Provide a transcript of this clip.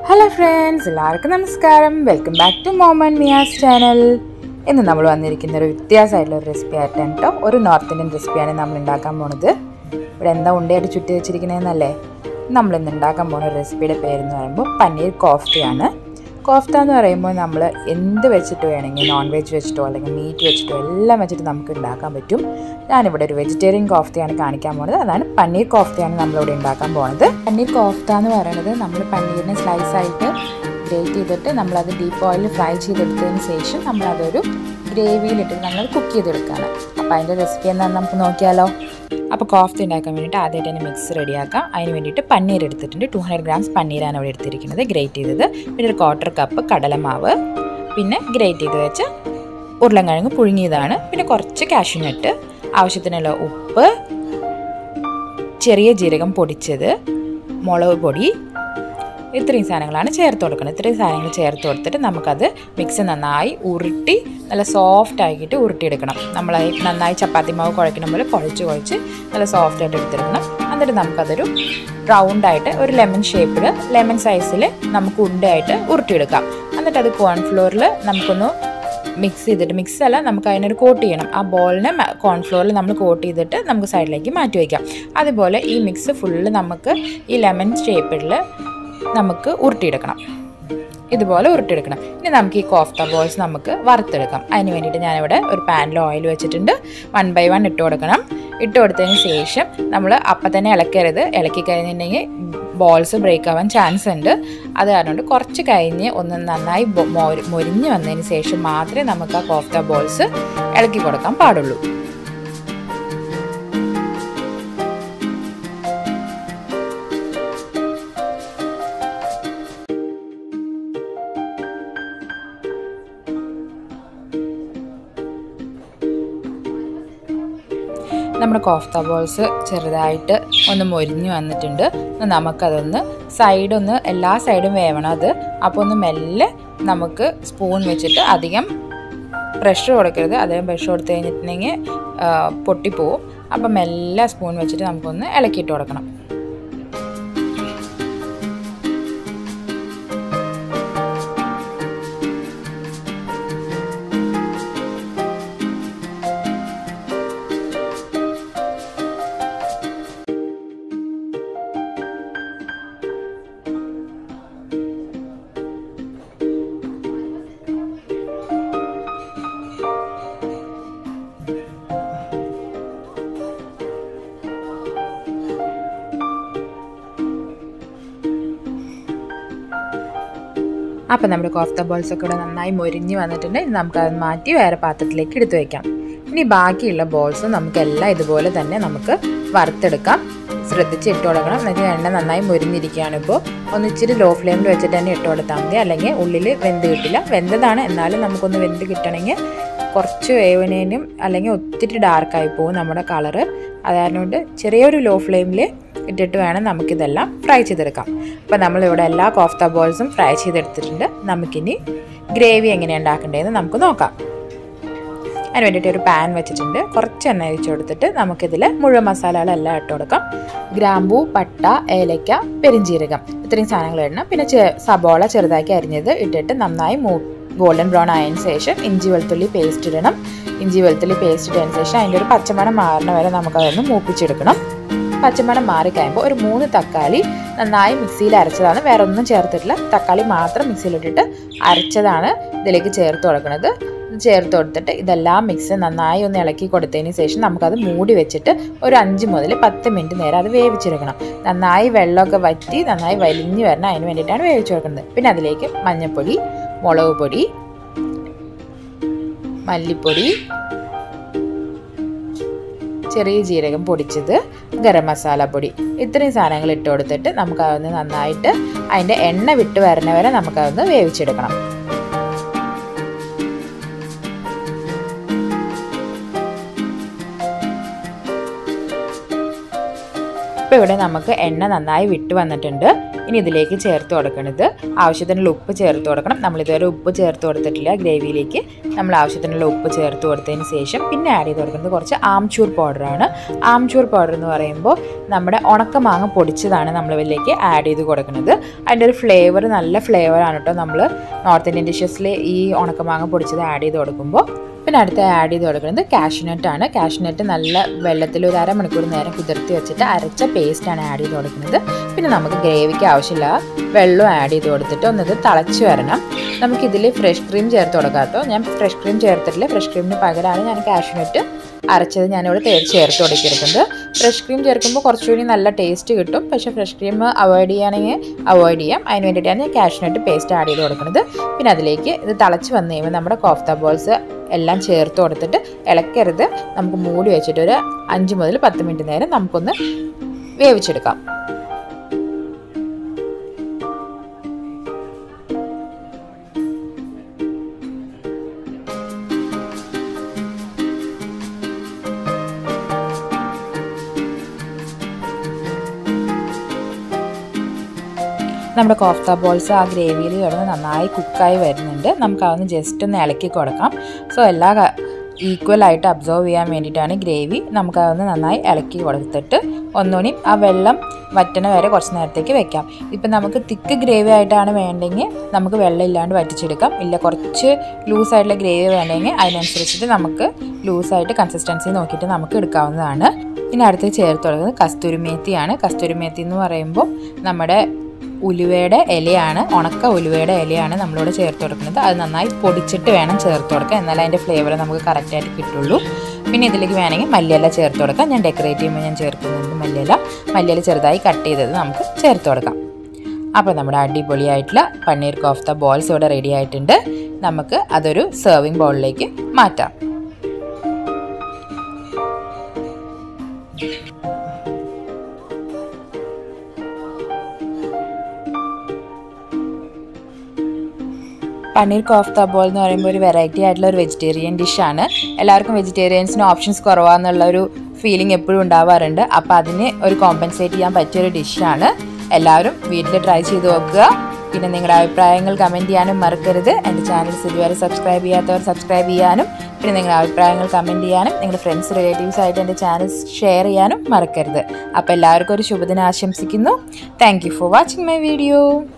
hello friends എല്ലാവർക്കും നമസ്കാരം welcome back to മോമൻ മിയാസ് ചാനൽ ഇന്ന് നമ്മൾ വന്നിരിക്കുന്ന ഒരു വ്യത്യാസമായിട്ടുള്ള ഒരു റെസിപ്പി ആയിട്ടാണ് കേട്ടോ ഒരു നോർത്ത് ഇന്ത്യൻ റെസിപ്പിയാണ് നമ്മൾ ഉണ്ടാക്കാൻ പോണത് ഇവിടെ എന്താ ഉണ്ടയായിട്ട് ചുറ്റി വെച്ചിരിക്കുന്നതെന്നല്ലേ നമ്മൾ ഇന്ന് ഉണ്ടാക്കാൻ പോകുന്ന റെസിപ്പിയുടെ പേരെന്ന് പറയുമ്പോൾ പനീർ കോഫ്തയാണ് കോഫ്ത എന്ന് പറയുമ്പോൾ നമ്മൾ എന്ത് വെച്ചിട്ട് വേണമെങ്കിൽ നോൺ വെജ് വെച്ചിട്ടോ അല്ലെങ്കിൽ മീറ്റ് വെച്ചിട്ടോ എല്ലാം വെച്ചിട്ട് നമുക്ക് ഉണ്ടാക്കാൻ പറ്റും ഞാനിവിടെ ഒരു വെജിറ്റേറിയൻ കോഫ്തയാണ് കാണിക്കാൻ പോകുന്നത് അതാണ് പനീർ കോഫ്തയാണ് നമ്മളിവിടെ ഉണ്ടാക്കാൻ പോകുന്നത് പനീർ കോഫ്ത എന്ന് പറയുന്നത് നമ്മൾ പനീറിനെ സ്ലൈസ് ആയിട്ട് ഗ്രേറ്റ് ചെയ്തിട്ട് നമ്മളത് ഡീപ്പ് ഓയിലിൽ ഫ്രൈ ചെയ്തെടുത്തതിന് ശേഷം നമ്മളതൊരു ഗ്രേവിയിലിട്ട് നമ്മൾ കുക്ക് ചെയ്തെടുക്കുകയാണ് അപ്പോൾ അതിൻ്റെ റെസിപ്പി എന്താണെന്ന് നമുക്ക് നോക്കിയാലോ അപ്പോൾ കോഫ്ത ഉണ്ടാക്കാൻ വേണ്ടിയിട്ട് ആദ്യമായിട്ട് തന്നെ മിക്സ് റെഡിയാക്കാം അതിന് വേണ്ടിയിട്ട് പന്നീർ എടുത്തിട്ടുണ്ട് ടു ഹൺഡ്രഡ് ഗ്രാംസ് പന്നീരാണ് ഇവിടെ എടുത്തിരിക്കുന്നത് ഗ്രേറ്റ് ചെയ്തത് പിന്നെ ഒരു ക്വാർട്ടർ കപ്പ് കടലമാവ് പിന്നെ ഗ്രേറ്റ് ചെയ്ത് വെച്ച് ഉരുളൻകിഴങ്ങ് പുഴുങ്ങിയതാണ് പിന്നെ കുറച്ച് കാഷ്യൂനട്ട് ആവശ്യത്തിനുള്ള ഉപ്പ് ചെറിയ ജീരകം പൊടിച്ചത് മുളക് പൊടി ഇത്രയും സാധനങ്ങളാണ് ചേർത്ത് കൊടുക്കുന്നത് ഇത്രയും സാധനങ്ങൾ ചേർത്ത് കൊടുത്തിട്ട് നമുക്കത് മിക്സ് നന്നായി ഉരുട്ടി നല്ല സോഫ്റ്റ് ആക്കിയിട്ട് ഉരുട്ടിയെടുക്കണം നമ്മൾ നന്നായി ചപ്പാത്തി മാവ് കുഴക്കണ പോലെ കുഴച്ച് കുഴച്ച് നല്ല സോഫ്റ്റ് ആയിട്ട് എടുത്തെടുക്കണം എന്നിട്ട് നമുക്കതൊരു റൗണ്ടായിട്ട് ഒരു ലെമൺ ഷേപ്പിൽ ലെമൺ സൈസിൽ നമുക്ക് ഉണ്ടയായിട്ട് ഉരുട്ടിയെടുക്കാം എന്നിട്ട് അത് കോൺഫ്ലോറിൽ നമുക്കൊന്ന് മിക്സ് ചെയ്തിട്ട് മിക്സ് അല്ല നമുക്ക് അതിനൊരു കോട്ട് ചെയ്യണം ആ ബോളിനെ കോൺഫ്ലോറിൽ നമ്മൾ കോട്ട് ചെയ്തിട്ട് നമുക്ക് സൈഡിലേക്ക് മാറ്റി വയ്ക്കാം അതുപോലെ ഈ മിക്സ് ഫുള്ള് നമുക്ക് ഈ ലെമൺ ഷേപ്പിൽ നമുക്ക് ഉരുട്ടിയെടുക്കണം ഇതുപോലെ ഉരുട്ടിയെടുക്കണം ഇനി നമുക്ക് ഈ കോഫ്ത ബോൾസ് നമുക്ക് വറുത്തെടുക്കാം അതിന് വേണ്ടിയിട്ട് ഞാനിവിടെ ഒരു പാനിൽ ഓയിൽ വെച്ചിട്ടുണ്ട് വൺ ബൈ വൺ ഇട്ട് കൊടുക്കണം ഇട്ട് കൊടുത്തതിന് ശേഷം നമ്മൾ അപ്പം തന്നെ ഇളക്കരുത് ഇളക്കി കഴിഞ്ഞിട്ടുണ്ടെങ്കിൽ ബോൾസ് ബ്രേക്ക് ആവാൻ ചാൻസ് ഉണ്ട് അത് കാരണം കുറച്ച് കഴിഞ്ഞ് ഒന്ന് നന്നായി മൊരിഞ്ഞ് വന്നതിന് ശേഷം മാത്രമേ നമുക്ക് ആ കോഫ്ത ബോൾസ് ഇളക്കി കൊടുക്കാൻ പാടുള്ളൂ നമ്മുടെ കോഫ്ത ബോൾസ് ചെറുതായിട്ട് ഒന്ന് മൊരിഞ്ഞ് വന്നിട്ടുണ്ട് നമുക്കതൊന്ന് സൈഡൊന്ന് എല്ലാ സൈഡും വേവണം അത് അപ്പോൾ ഒന്ന് മെല്ലെ നമുക്ക് സ്പൂൺ വെച്ചിട്ട് അധികം പ്രഷർ കൊടുക്കരുത് അധികം പ്രഷർ കൊടുത്തു കഴിഞ്ഞിട്ടുണ്ടെങ്കിൽ പൊട്ടിപ്പോവും അപ്പം മെല്ലെ സ്പൂൺ വെച്ചിട്ട് നമുക്കൊന്ന് ഇളക്കിയിട്ട് കൊടുക്കണം അപ്പം നമ്മുടെ കോഫ്ത ബോൾസ് ഒക്കെ ഇവിടെ നന്നായി മൊരിഞ്ഞ് വന്നിട്ടുണ്ട് ഇനി നമുക്കത് മാറ്റി വേറെ പാത്രത്തിലേക്ക് എടുത്തു വയ്ക്കാം ഇനി ബാക്കിയുള്ള ബോൾസ് നമുക്കെല്ലാം ഇതുപോലെ തന്നെ നമുക്ക് വറുത്തെടുക്കാം ശ്രദ്ധിച്ച് ഇട്ട് കൊടുക്കണം എന്നുവെച്ചാൽ എണ്ണ നന്നായി മൊരിഞ്ഞിരിക്കുകയാണ് ഇപ്പോൾ ഒന്ന് ഇച്ചിരി ലോ ഫ്ലെയിമിൽ വെച്ചിട്ട് തന്നെ ഇട്ട് കൊടുത്താൽ മതി അല്ലെങ്കിൽ ഉള്ളിൽ വെന്ത് കിട്ടില്ല വെന്തതാണ് എന്നാലും നമുക്കൊന്ന് വെന്ത് കിട്ടണമെങ്കിൽ കുറച്ച് വേവനേനും അല്ലെങ്കിൽ ഒത്തിരി ഡാർക്കായി പോകും നമ്മുടെ കളറ് അതുകൊണ്ട് ചെറിയൊരു ലോ ഫ്ലെയിമിൽ ഇട്ടിട്ട് വേണം നമുക്കിതെല്ലാം ഫ്രൈ ചെയ്തെടുക്കാം അപ്പോൾ നമ്മളിവിടെ എല്ലാ കോഫ്ത ബോൾസും ഫ്രൈ ചെയ്തെടുത്തിട്ടുണ്ട് നമുക്കിനി ഗ്രേവി എങ്ങനെയാണ് ഉണ്ടാക്കേണ്ടതെന്ന് നമുക്ക് നോക്കാം അതിന് വേണ്ടിയിട്ട് ഒരു പാൻ വെച്ചിട്ടുണ്ട് കുറച്ച് എണ്ണ ഒഴിച്ച് കൊടുത്തിട്ട് നമുക്കിതിൽ മുഴുവൻ മസാലകളെല്ലാം ഇട്ട് കൊടുക്കാം ഗ്രാമ്പൂ പട്ട ഏലക്ക പെരിഞ്ചീരകം ഇത്രയും സാധനങ്ങൾ ഇടണം പിന്നെ സബോള ചെറുതാക്കി അരിഞ്ഞത് ഇട്ടിട്ട് നന്നായി മൂ ഗോൾഡൻ ബ്രൗൺ ആയതിനു ശേഷം ഇഞ്ചി വെളുത്തുള്ളി പേസ്റ്റ് ഇടണം ഇഞ്ചി വെളുത്തുള്ളി പേസ്റ്റ് ഇട്ടതിന് ശേഷം അതിൻ്റെ ഒരു പച്ചമണം മാറണ വരെ നമുക്കതൊന്ന് മൂപ്പിച്ചെടുക്കണം പച്ചമണം മാറിക്കഴിയുമ്പോൾ ഒരു മൂന്ന് തക്കാളി നന്നായി മിക്സിയിൽ അരച്ചതാണ് വേറെ ഒന്നും ചേർത്തിട്ടില്ല തക്കാളി മാത്രം മിക്സിയിലിട്ടിട്ട് അരച്ചതാണ് ഇതിലേക്ക് ചേർത്ത് കൊടുക്കുന്നത് ചേർത്ത് കൊടുത്തിട്ട് ഇതെല്ലാം മിക്സ് നന്നായി ഒന്ന് ഇളക്കി കൊടുത്തതിന് ശേഷം നമുക്കത് മൂടി വെച്ചിട്ട് ഒരു അഞ്ച് മുതൽ പത്ത് മിനിറ്റ് നേരം അത് വേവിച്ചെടുക്കണം നന്നായി വെള്ളമൊക്കെ വറ്റി നന്നായി വലിഞ്ഞ് വരണം അതിന് വേണ്ടിയിട്ടാണ് വേവിച്ച് കൊടുക്കുന്നത് പിന്നെ അതിലേക്ക് മഞ്ഞൾപ്പൊടി മുളക് പൊടി മല്ലിപ്പൊടി ചെറിയ ജീരകം പൊടിച്ചത് ഗരം മസാല പൊടി ഇത്രയും സാധനങ്ങൾ ഇട്ട് കൊടുത്തിട്ട് നമുക്കതൊന്ന് നന്നായിട്ട് അതിൻ്റെ എണ്ണ വിട്ട് വരണ വരെ നമുക്കതൊന്ന് വേവിച്ചെടുക്കണം ഇപ്പോൾ ഇവിടെ നമുക്ക് എണ്ണ നന്നായി വിട്ട് വന്നിട്ടുണ്ട് ഇനി ഇതിലേക്ക് ചേർത്ത് കൊടുക്കുന്നത് ആവശ്യത്തിനുള്ള ഉപ്പ് ചേർത്ത് കൊടുക്കണം നമ്മൾ ഇതുവരെ ഉപ്പ് ചേർത്ത് കൊടുത്തിട്ടില്ല ഗ്രേവിയിലേക്ക് നമ്മൾ ആവശ്യത്തിനുള്ള ഉപ്പ് ചേർത്ത് കൊടുത്തതിന് ശേഷം പിന്നെ ആഡ് ചെയ്ത് കൊടുക്കുന്നത് കുറച്ച് ആംചൂർ പൗഡറാണ് ആംചൂർ പൗഡർ എന്ന് പറയുമ്പോൾ നമ്മുടെ ഉണക്കമാങ്ങ പൊടിച്ചതാണ് നമ്മൾ ഇതിലേക്ക് ആഡ് ചെയ്ത് കൊടുക്കുന്നത് അതിൻ്റെ ഒരു ഫ്ലേവർ നല്ല ഫ്ലേവറാണ് കേട്ടോ നമ്മൾ നോർത്ത് ഇന്ത്യൻ ഡിഷസിൽ ഈ ഉണക്കമാങ്ങ പൊടിച്ചത് ആഡ് ചെയ്ത് കൊടുക്കുമ്പോൾ പിന്നെ അടുത്ത ആഡ് ചെയ്ത് കൊടുക്കുന്നത് കാഷ്നട്ടാണ് കാഷ്നട്ട് നല്ല വെള്ളത്തിൽ ഒരു അരമണിക്കൂർ നേരം കുതിർത്തി വെച്ചിട്ട് അരച്ച പേസ്റ്റാണ് ആഡ് ചെയ്ത് കൊടുക്കുന്നത് പിന്നെ നമുക്ക് ഗ്രേവിക്ക് ആവശ്യമില്ല വെള്ളം ആഡ് ചെയ്ത് കൊടുത്തിട്ട് ഒന്നത് തിളച്ച് വരണം നമുക്കിതിൽ ഫ്രഷ് ക്രീം ചേർത്ത് കൊടുക്കാത്തോ ഞാൻ ഫ്രഷ് ക്രീം ചേർത്തിട്ടില്ല ഫ്രഷ് ക്രീമിന് പകരമാണ് ഞാൻ കാഷ്നട്ട് അരച്ചത് ഞാനിവിടെ തേ ചേർത്ത് കൊടുക്കുന്നത് ഫ്രഷ് ക്രീം ചേർക്കുമ്പോൾ കുറച്ചുകൂടി നല്ല ടേസ്റ്റ് കിട്ടും പക്ഷേ ഫ്രഷ് ക്രീം അവോയ്ഡ് ചെയ്യുകയാണെങ്കിൽ അവോയ്ഡ് ചെയ്യാം അതിന് വേണ്ടിയിട്ടാണ് ഞാൻ കാഷ്നട്ട് പേസ്റ്റ് ആഡ് ചെയ്ത് കൊടുക്കുന്നത് പിന്നെ അതിലേക്ക് ഇത് തിളച്ച് വന്നു കഴിയുമ്പോൾ നമ്മുടെ കോഫ്ത ബോൾസ് എല്ലാം ചേർത്ത് കൊടുത്തിട്ട് ഇളക്കരുത് നമുക്ക് മൂടി വെച്ചിട്ട് ഒരു അഞ്ച് മുതൽ പത്ത് മിനിറ്റ് നേരം നമുക്കൊന്ന് വേവിച്ചെടുക്കാം നമ്മുടെ കോഫ്ത ബോൾസ് ആ ഗ്രേവിയിൽ കിടന്ന് നന്നായി കുക്കായി വരുന്നുണ്ട് നമുക്ക് അതൊന്ന് ജസ്റ്റ് ഒന്ന് ഇളക്കി കൊടുക്കാം സോ എല്ലാ ഈക്വൽ ആയിട്ട് അബ്സോർവ് ചെയ്യാൻ വേണ്ടിയിട്ടാണ് ഗ്രേവി നമുക്ക് അതൊന്ന് നന്നായി ഇളക്കി കൊടുത്തിട്ട് ഒന്നുകൂടി ആ വെള്ളം വറ്റണ വരെ കുറച്ച് നേരത്തേക്ക് വെക്കാം ഇപ്പം നമുക്ക് തിക്ക് ഗ്രേവി ആയിട്ടാണ് വേണ്ടെങ്കിൽ നമുക്ക് വെള്ളം ഇല്ലാണ്ട് വറ്റിച്ചെടുക്കാം ഇല്ല കുറച്ച് ലൂസായിട്ടുള്ള ഗ്രേവി വേണ്ടെങ്കിൽ അതിനനുസരിച്ചിട്ട് നമുക്ക് ലൂസായിട്ട് കൺസിസ്റ്റൻസി നോക്കിയിട്ട് നമുക്ക് എടുക്കാവുന്നതാണ് ഇനി അടുത്ത് ചേർത്ത് കൊടുക്കുന്നത് കസ്തൂരിമേത്തിയാണ് കസ്തൂരിമേത്തി എന്ന് പറയുമ്പോൾ നമ്മുടെ ഉലുവയുടെ ഇലയാണ് ഉണക്ക ഉലുവയുടെ ഇലയാണ് നമ്മളിവിടെ ചേർത്ത് കൊടുക്കുന്നത് അത് നന്നായി പൊടിച്ചിട്ട് വേണം ചേർത്ത് കൊടുക്കുക എന്നാലേ അതിൻ്റെ ഫ്ലേവർ നമുക്ക് കറക്റ്റായിട്ട് കിട്ടുള്ളൂ പിന്നെ ഇതിലേക്ക് വേണമെങ്കിൽ മല്ലിയില ചേർത്ത് കൊടുക്കാം ഞാൻ ഡെക്കറേറ്റ് ചെയ്യുമ്പോൾ ഞാൻ ചേർക്കുന്നുണ്ട് മല്ലിയില മല്ലിയില ചെറുതായി കട്ട് ചെയ്തത് നമുക്ക് ചേർത്ത് കൊടുക്കാം അപ്പോൾ നമ്മുടെ അടിപൊളിയായിട്ടുള്ള പന്നീർ കോഫ്ത ബോൾസ് ഇവിടെ റെഡി ആയിട്ടുണ്ട് നമുക്ക് അതൊരു സെർവിങ് ബൗളിലേക്ക് മാറ്റാം പനീർ കോഫ്ത ബോൾ എന്ന് പറയുമ്പോൾ ഒരു വെറൈറ്റി ആയിട്ടുള്ള ഒരു വെജിറ്റേറിയൻ ഡിഷാണ് എല്ലാവർക്കും വെജിറ്റേറിയൻസിന് ഓപ്ഷൻസ് കുറവാന്നുള്ള ഒരു ഫീലിംഗ് എപ്പോഴും ഉണ്ടാവാറുണ്ട് അപ്പോൾ അതിന് ഒരു കോമ്പൻസേറ്റ് ചെയ്യാൻ പറ്റിയൊരു ഡിഷാണ് എല്ലാവരും വീട്ടിൽ ട്രൈ ചെയ്ത് നോക്കുക പിന്നെ നിങ്ങളുടെ അഭിപ്രായങ്ങൾ കമൻറ്റ് ചെയ്യാനും മറക്കരുത് എൻ്റെ ചാനൽസ് ഇതുവരെ സബ്സ്ക്രൈബ് ചെയ്യാത്തവർ സബ്സ്ക്രൈബ് ചെയ്യാനും പിന്നെ നിങ്ങളുടെ അഭിപ്രായങ്ങൾ കമൻറ്റ് ചെയ്യാനും നിങ്ങളുടെ ഫ്രണ്ട്സ് റിലേറ്റീവ്സ് ആയിട്ട് എൻ്റെ ചാനൽ ഷെയർ ചെയ്യാനും മറക്കരുത് അപ്പോൾ എല്ലാവർക്കും ഒരു ശുഭദിനം ആശംസിക്കുന്നു thank you for watching my video